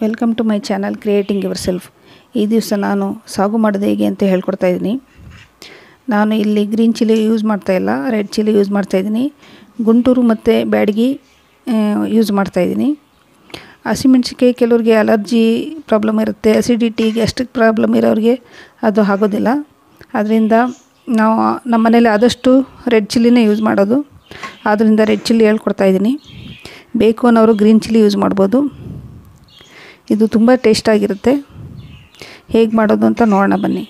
welcome to my channel creating yourself ಈ ದಿವಸ ನಾನು ಸಾಗು ಮಾಡೋದು ಹೇಗೆ ಅಂತ ಹೇಳ್ಕೊಡ್ತಾ ಇದ್ದೀನಿ ನಾನು ಇಲ್ಲಿ ಗ್ರೀನ್ ಚಿಲ್ಲಿ ಯೂಸ್ ಮಾಡ್ತಾಯಿಲ್ಲ ರೆಡ್ ಚಿಲ್ಲಿ ಯೂಸ್ ಮಾಡ್ತಾಯಿದ್ದೀನಿ ಗುಂಟೂರು ಮತ್ತು ಬ್ಯಾಡಗಿ ಯೂಸ್ ಮಾಡ್ತಾಯಿದ್ದೀನಿ ಹಸಿಮೆಣ್ಸಿನ್ಕಾಯಿ ಕೆಲವ್ರಿಗೆ ಅಲರ್ಜಿ ಪ್ರಾಬ್ಲಮ್ ಇರುತ್ತೆ ಅಸಿಡಿಟಿ ಗ್ಯಾಸ್ಟ್ರಿಕ್ ಪ್ರಾಬ್ಲಮ್ ಇರೋರಿಗೆ ಅದು ಆಗೋದಿಲ್ಲ ಅದರಿಂದ ನಾವು ನಮ್ಮ ಮನೇಲಿ ಆದಷ್ಟು ರೆಡ್ ಚಿಲ್ಲಿನೇ ಯೂಸ್ ಮಾಡೋದು ಆದ್ದರಿಂದ ರೆಡ್ ಚಿಲ್ಲಿ ಹೇಳ್ಕೊಡ್ತಾಯಿದ್ದೀನಿ ಬೇಕು ಅನ್ನೋರು ಗ್ರೀನ್ ಚಿಲ್ಲಿ ಯೂಸ್ ಮಾಡ್ಬೋದು ಇದು ತುಂಬ ಟೇಸ್ಟಾಗಿರುತ್ತೆ ಹೇಗೆ ಮಾಡೋದು ಅಂತ ನೋಡೋಣ ಬನ್ನಿ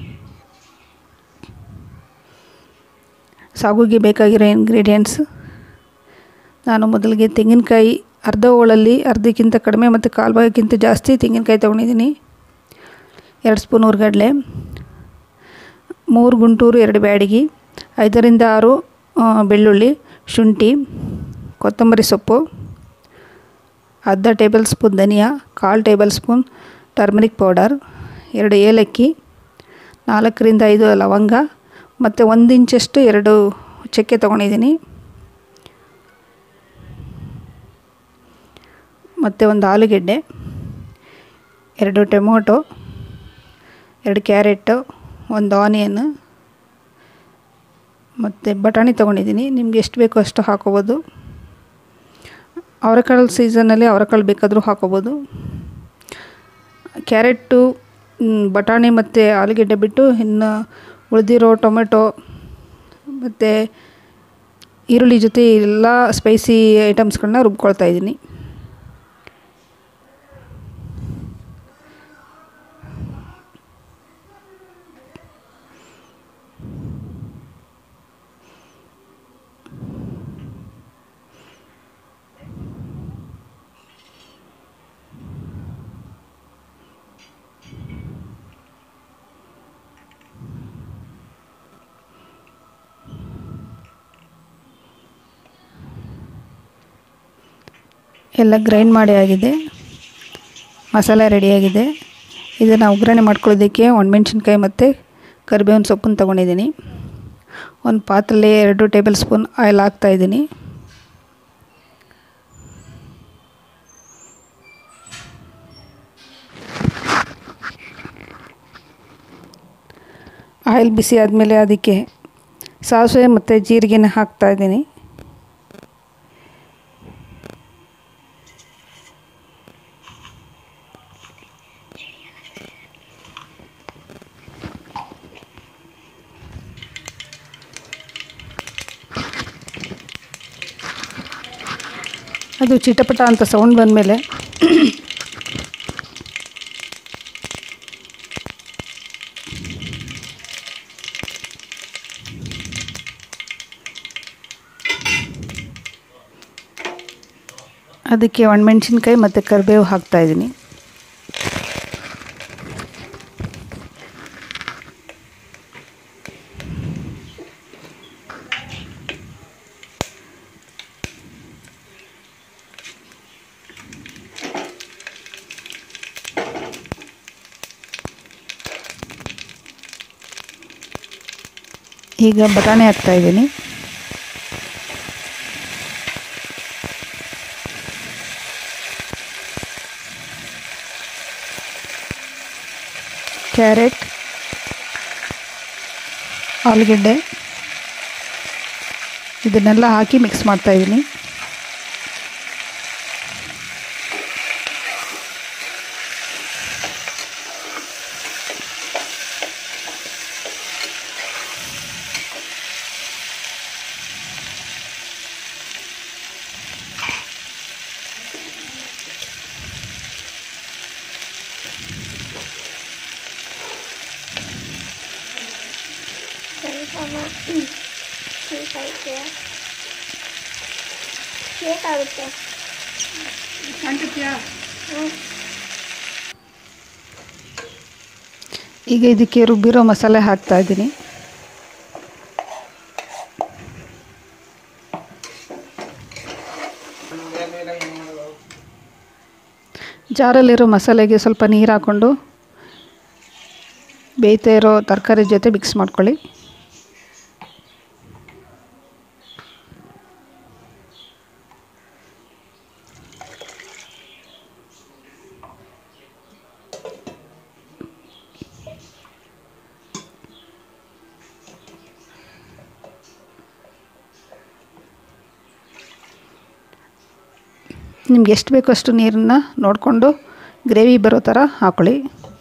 ಸಾಗುಗೆ ಬೇಕಾಗಿರೋ ಇಂಗ್ರೀಡಿಯೆಂಟ್ಸ್ ನಾನು ಮೊದಲಿಗೆ ತೆಂಗಿನಕಾಯಿ ಅರ್ಧ ಹೋಳಲ್ಲಿ ಅರ್ಧಕ್ಕಿಂತ ಕಡಿಮೆ ಮತ್ತು ಕಾಲು ಭಾಗಕ್ಕಿಂತ ಜಾಸ್ತಿ ತೆಂಗಿನಕಾಯಿ ತೊಗೊಂಡಿದ್ದೀನಿ ಎರಡು ಸ್ಪೂನ್ ಹುರ್ಗಡ್ಲೆ ಮೂರು ಗುಂಟೂರು ಎರಡು ಬ್ಯಾಡಗಿ ಐದರಿಂದ ಆರು ಬೆಳ್ಳುಳ್ಳಿ ಶುಂಠಿ ಕೊತ್ತಂಬರಿ ಸೊಪ್ಪು ಅರ್ಧ ಟೇಬಲ್ ಸ್ಪೂನ್ ಧನಿಯಾ ಕಾಲು ಟೇಬಲ್ ಸ್ಪೂನ್ ಟರ್ಮರಿಕ್ ಪೌಡರ್ ಎರಡು ಏಲಕ್ಕಿ ನಾಲ್ಕರಿಂದ ಐದು ಲವಂಗ ಮತ್ತು ಒಂದು ಇಂಚಷ್ಟು ಎರಡು ಚಕ್ಕೆ ತೊಗೊಂಡಿದ್ದೀನಿ ಮತ್ತು ಒಂದು ಆಲೂಗೆಡ್ಡೆ ಎರಡು ಟೊಮೊಟೊ ಎರಡು ಕ್ಯಾರೆಟು ಒಂದು ಆನಿಯನ್ ಮತ್ತು ಬಟಾಣಿ ತೊಗೊಂಡಿದ್ದೀನಿ ನಿಮ್ಗೆ ಎಷ್ಟು ಬೇಕೋ ಅಷ್ಟು ಹಾಕೋಬೋದು ಅವರೆಕಾಳು ಸೀಸನಲ್ಲಿ ಅವರೆಕಾಳು ಬೇಕಾದರೂ ಹಾಕೋಬೋದು ಕ್ಯಾರೆಟು ಬಟಾಣಿ ಮತ್ತು ಆಲೂಗೆಡ್ಡೆ ಬಿಟ್ಟು ಇನ್ನು ಉಳಿದಿರೋ ಟೊಮೆಟೊ ಮತ್ತು ಈರುಳ್ಳಿ ಜೊತೆ ಎಲ್ಲ ಸ್ಪೈಸಿ ಐಟಮ್ಸ್ಗಳನ್ನ ರುಬ್ಕೊಳ್ತಾ ಇದ್ದೀನಿ ಎಲ್ಲ ಗ್ರೈಂಡ್ ಮಾಡಿ ಆಗಿದೆ ಮಸಾಲೆ ರೆಡಿಯಾಗಿದೆ ಇದನ್ನು ಒಗ್ಗರಣೆ ಮಾಡ್ಕೊಳ್ಳೋದಕ್ಕೆ ಒಣಮೆಣ್ಸಿನ್ಕಾಯಿ ಮತ್ತು ಕರಿಬೇವಿನ ಸೊಪ್ಪನ್ನು ತೊಗೊಂಡಿದ್ದೀನಿ ಒಂದು ಪಾತ್ರೆಯಲ್ಲಿ ಎರಡು ಟೇಬಲ್ ಸ್ಪೂನ್ ಆಯಿಲ್ ಹಾಕ್ತಾಯಿದ್ದೀನಿ ಆಯಿಲ್ ಬಿಸಿ ಆದಮೇಲೆ ಅದಕ್ಕೆ ಸಾಸಿವೆ ಮತ್ತು ಜೀರಿಗೆನ ಹಾಕ್ತಾಯಿದ್ದೀನಿ ಅದು ಚಿಟಪಟ ಅಂತ ಸೌಂಡ್ ಬಂದಮೇಲೆ ಅದಕ್ಕೆ ಒಣಮೆಣ್ಸಿನ್ಕಾಯಿ ಮತ್ತು ಕರಿಬೇವು ಹಾಕ್ತಾಯಿದ್ದೀನಿ ಈಗ ಬಟಾಣಿ ಹಾಕ್ತಾಯಿದ್ದೀನಿ ಕ್ಯಾರೆಟ್ ಆಲೂಗೆಡ್ಡೆ ಇದನ್ನೆಲ್ಲ ಹಾಕಿ ಮಿಕ್ಸ್ ಮಾಡ್ತಾಯಿದ್ದೀನಿ ಬೇಕಾಗುತ್ತೆ ಈಗ ಇದಕ್ಕೆ ರುಬ್ಬಿರೋ ಮಸಾಲೆ ಹಾಕ್ತಾ ಇದ್ದೀನಿ ಜಾರಲ್ಲಿರೋ ಮಸಾಲೆಗೆ ಸ್ವಲ್ಪ ನೀರು ಹಾಕ್ಕೊಂಡು ಬೇಯ್ತಾ ಇರೋ ತರಕಾರಿ ಜೊತೆ ಮಿಕ್ಸ್ ಮಾಡ್ಕೊಳ್ಳಿ ನಿಮ್ಗೆ ಎಷ್ಟು ಬೇಕೋ ಅಷ್ಟು ನೀರನ್ನು ನೋಡಿಕೊಂಡು ಗ್ರೇವಿ ಬರೋ ಥರ ಹಾಕೊಳ್ಳಿ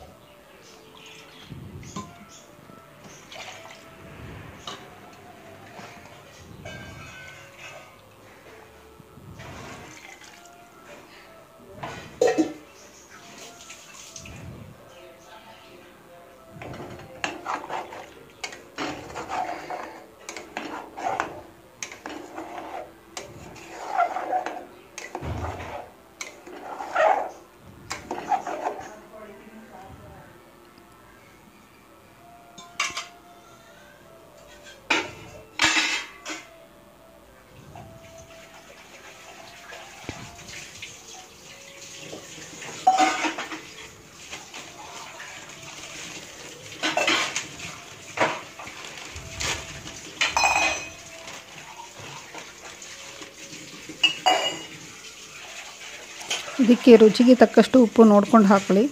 ಇದಕ್ಕೆ ರುಚಿಗೆ ತಕ್ಕಷ್ಟು ಉಪ್ಪು ನೋಡ್ಕೊಂಡು ಹಾಕೊಳ್ಳಿ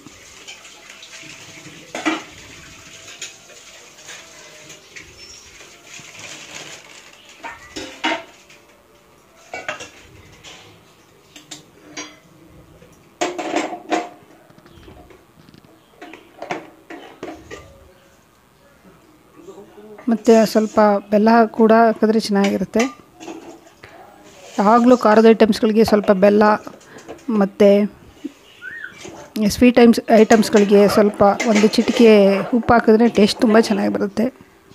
ಮತ್ತು ಸ್ವಲ್ಪ ಬೆಲ್ಲ ಕೂಡ ಹಾಕಿದ್ರೆ ಚೆನ್ನಾಗಿರುತ್ತೆ ಯಾವಾಗಲೂ ಖಾರದ ಐಟಮ್ಸ್ಗಳಿಗೆ ಸ್ವಲ್ಪ ಬೆಲ್ಲ ಮತ್ತು ಸ್ವೀಟ್ ಐಮ್ಸ್ ಐಟಮ್ಸ್ಗಳಿಗೆ ಸ್ವಲ್ಪ ಒಂದು ಚಿಟಿಕೆ ಉಪ್ಪು ಹಾಕಿದ್ರೆ ಟೇಸ್ಟ್ ತುಂಬ ಚೆನ್ನಾಗಿ ಬರುತ್ತೆ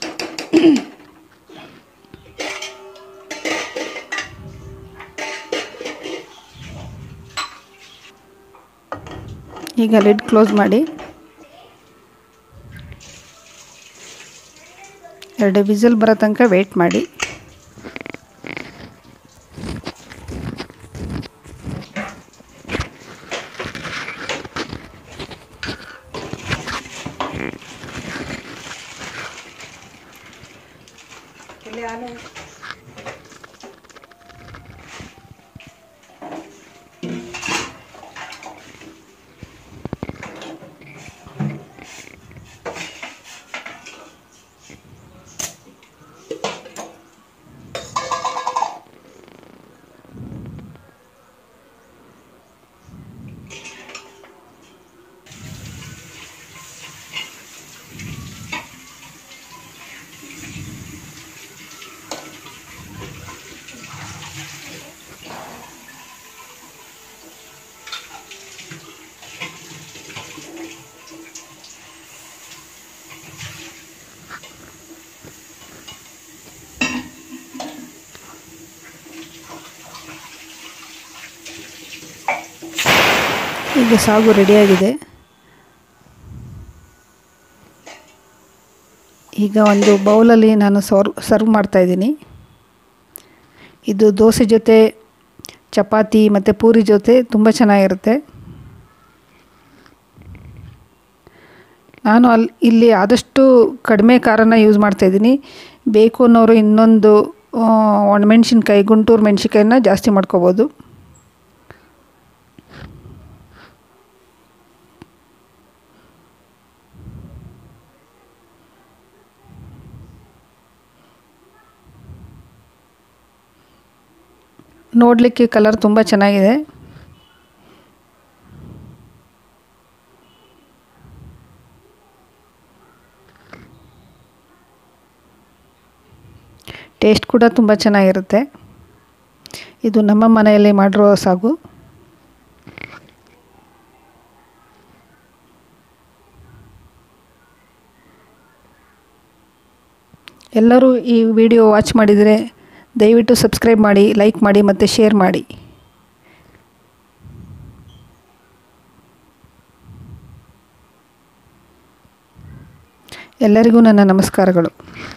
ಈಗ ಲಿಡ್ ಕ್ಲೋಸ್ ಮಾಡಿ ಎರಡು ವಿಸಿಲ್ ಬರೋ ತನಕ ವೆಯ್ಟ್ ಮಾಡಿ ಈಗ ಸಾಗು ರೆಡಿಯಾಗಿದೆ ಈಗ ಒಂದು ಬೌಲಲ್ಲಿ ನಾನು ಸರ್ವ್ ಸರ್ವ್ ಮಾಡ್ತಾಯಿದ್ದೀನಿ ಇದು ದೋಸೆ ಜೊತೆ ಚಪಾತಿ ಮತ್ತು ಪೂರಿ ಜೊತೆ ತುಂಬ ಚೆನ್ನಾಗಿರುತ್ತೆ ನಾನು ಅಲ್ಲಿ ಇಲ್ಲಿ ಆದಷ್ಟು ಕಡಿಮೆ ಖಾರನ ಯೂಸ್ ಮಾಡ್ತಾಯಿದ್ದೀನಿ ಬೇಕು ಅನ್ನೋರು ಇನ್ನೊಂದು ಒಣಮೆಣ್ಸಿನ್ಕಾಯಿ ಗುಂಟೂರು ಮೆಣ್ಸಿನ್ಕಾಯಿನ ಜಾಸ್ತಿ ಮಾಡ್ಕೋಬೋದು ನೋಡಲಿಕ್ಕೆ ಕಲರ್ ತುಂಬ ಚೆನ್ನಾಗಿದೆ ಟೇಸ್ಟ್ ಕೂಡ ತುಂಬ ಚೆನ್ನಾಗಿರುತ್ತೆ ಇದು ನಮ್ಮ ಮನೆಯಲ್ಲಿ ಮಾಡಿರೋ ಸಾಗು ಎಲ್ಲರೂ ಈ ವಿಡಿಯೋ ವಾಚ್ ಮಾಡಿದರೆ ದಯವಿಟ್ಟು ಸಬ್ಸ್ಕ್ರೈಬ್ ಮಾಡಿ ಲೈಕ್ ಮಾಡಿ ಮತ್ತು ಶೇರ್ ಮಾಡಿ ಎಲ್ಲರಿಗೂ ನನ್ನ ನಮಸ್ಕಾರಗಳು